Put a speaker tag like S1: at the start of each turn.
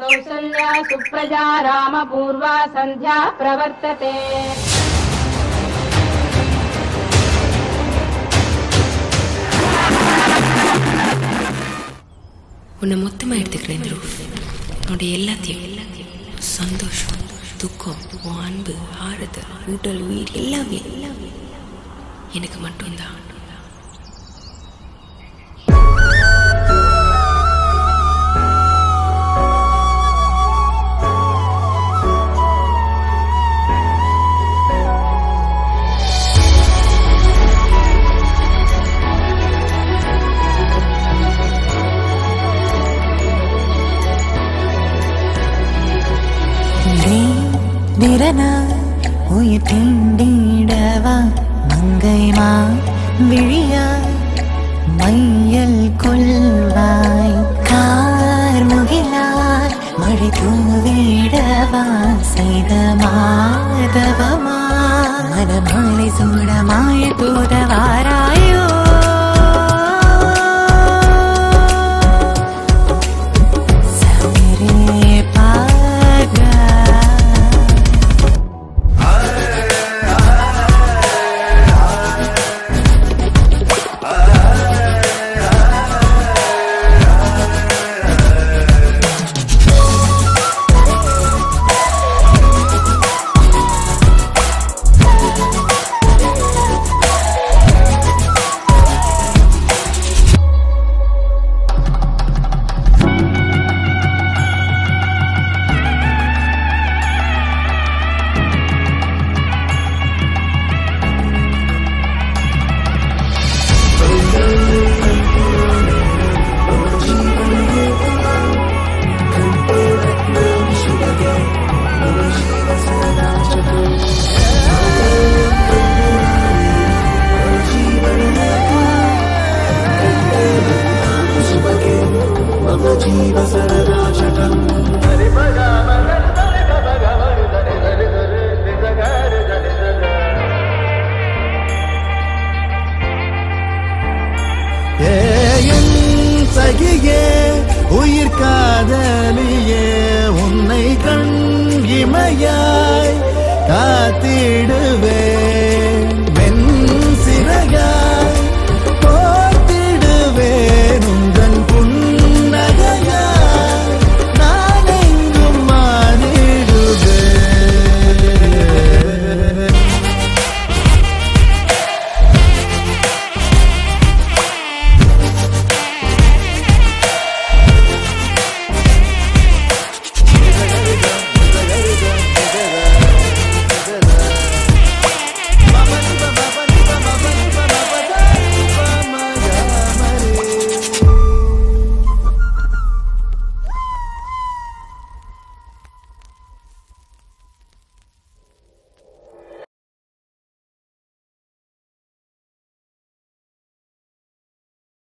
S1: कौसल्या सुप्रजा रामपूर्वा सन्ध्या प्रवर्तते
S2: உன்னை மொத்தமாக எடுத்துக்கிறேன் த்ரூஃப் உன்னோட எல்லாத்தையும் எல்லாத்தையும் சந்தோஷம் துக்கம் உன் அன்பு ஆறுதல் உடல் உயிர் எல்லாமே எல்லாமே எனக்கு மட்டும்தான்
S3: திரனா உயிர் தீண்டிடவா மங்கைமா விழியா மையல் கொள்வாய் கார் முகிலாய் மழை தூவிடவா செய்த மாதவமா மனமாலை சூடமாய தூதவாராயோ சௌரே பாகா
S4: ஏன் சகியே உயிர் காதலியே உன்னை கண் இமையாய் காத்திடுவே